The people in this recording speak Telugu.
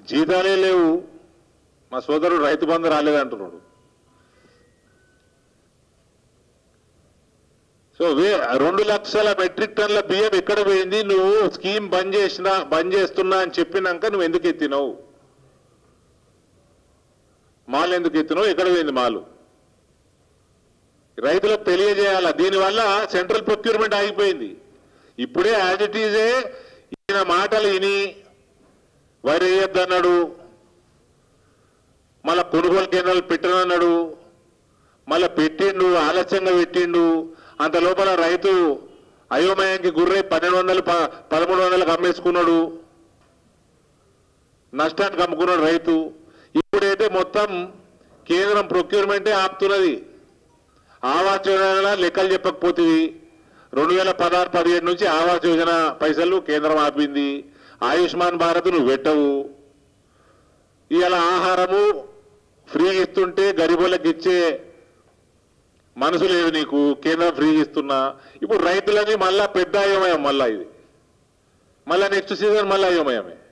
జీతాలే లేవు మా సోదరుడు రైతు బంధు రాలేదంటున్నాడు సో వే రెండు లక్షల మెట్రిక్ టన్ల బియ్యం ఎక్కడ పోయింది నువ్వు స్కీమ్ బంద్ చేసినా బంద్ చేస్తున్నా అని చెప్పినాక నువ్వు ఎందుకు ఎత్తినావు మాల్ ఎందుకు ఎత్తినావు ఎక్కడ పోయింది మాలు రైతులకు తెలియజేయాల దీనివల్ల సెంట్రల్ ప్రొక్యూర్మెంట్ ఆగిపోయింది ఇప్పుడే యాజ్ ఇట్ ఈజే ఈయన మాటలు విని వరి వేయొద్దన్నాడు మళ్ళా కొనుగోలు కేంద్రాలు పెట్టనన్నాడు మళ్ళా పెట్టిండు ఆలస్యంగా పెట్టిండు అంత లోపల రైతు అయోమయానికి గుర్రై పన్నెండు వందలు ప- పదమూడు వందలకు అమ్మేసుకున్నాడు నష్టానికి అమ్ముకున్నాడు రైతు ఇప్పుడైతే మొత్తం కేంద్రం ప్రొక్యూర్మెంటే ఆపుతున్నది ఆవాస్ యోజన లెక్కలు చెప్పకపోతే రెండు వేల పదహారు పదిహేడు నుంచి ఆవాస్ యోజన పైసలు కేంద్రం ఆపింది ఆయుష్మాన్ భారత్ నువ్వు పెట్టవు ఇవాళ ఆహారము ఫ్రీ ఇస్తుంటే గరీబులకు ఇచ్చే మనసు లేదు నీకు కేంద్రం ఫ్రీ ఇస్తున్నా ఇప్పుడు రైతులని మళ్ళా పెద్ద అయోమయం మళ్ళా ఇది మళ్ళా నెక్స్ట్ సీజన్ మళ్ళా అయోమయమే